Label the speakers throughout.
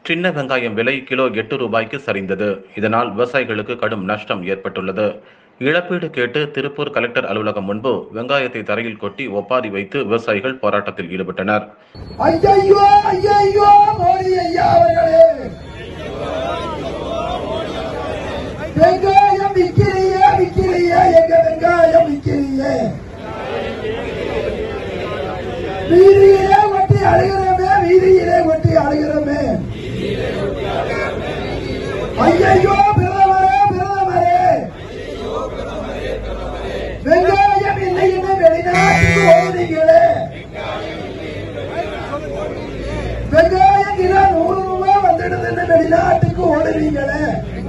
Speaker 1: சின்ன வெங்காயம் விலை கிலோ எட்டு ரூபாய்க்கு சரிந்தது இதனால் விவசாயிகளுக்கு கடும் நஷ்டம் ஏற்பட்டுள்ளது இழப்பீடு கேட்டு திருப்பூர் கலெக்டர் அலுவலகம் முன்பு வெங்காயத்தை தரையில் கொட்டி ஒப்பாரி வைத்து விவசாயிகள் போராட்டத்தில் ஈடுபட்டனர்
Speaker 2: ஐயையோ ஐயையோ மோடி ஐயா அவர்களே வெங்காயம் விக்கிறியே விக்கிறியே எங்க வெங்காயம் விக்கிறியே வீதியிலே ஒட்டி அழுகிறமே வீதியிலே ஒட்டி அழுகிறமே ஐயையோ பிரதமரே பிரதமரே வெங்காயம் இல்லைன்னு வெளிநாட்டுக்கு ஓடுறீங்களே வெங்காயம் கிலோ நூறு ரூபாய் வந்துடுதுன்னு வெளிநாட்டுக்கு ஓடுறீங்களே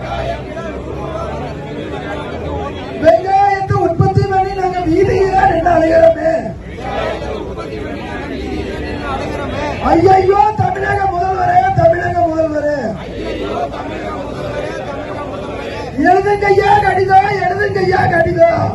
Speaker 2: வெங்காயத்தை உற்பத்தி பண்ணி நாங்க வீதியில நின்று அலைகிறோமே ஐயையோ தமிழக முதல்வரே தமிழக முதல்வரே எழுதுங்கய்யா கடிதம் எழுதுங்கய்யா கடிதம்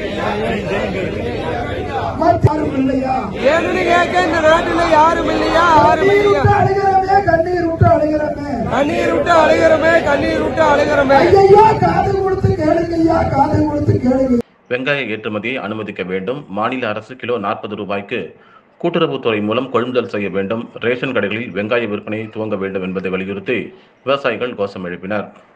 Speaker 2: மத்தாரும் இல்லையா
Speaker 3: ஏன்னு கேட்க இந்த நாட்டுல யாரும் இல்லையா யாரும்
Speaker 2: கண்ணீர்
Speaker 3: இல்லையா
Speaker 2: விட்டு அழுகிறமே கண்ணீர் விட்டு அழுகிறமே
Speaker 3: கண்ணீர் விட்டு அழுகிறமே கண்ணீர் விட்டு அழுகிறமே
Speaker 2: ஐயையோ காது கொடுத்து கேளுங்கய்யா காது கொடுத்து கேளுங்க
Speaker 1: வெங்காய ஏற்றுமதியை அனுமதிக்க வேண்டும் மாநில அரசு கிலோ நாற்பது ரூபாய்க்கு கூட்டுறவுத்துறை மூலம் கொள்முதல் செய்ய வேண்டும் ரேஷன் கடைகளில் வெங்காய விற்பனையை துவங்க வேண்டும் என்பதை வலியுறுத்தி விவசாயிகள் கோஷம் எழுப்பினர்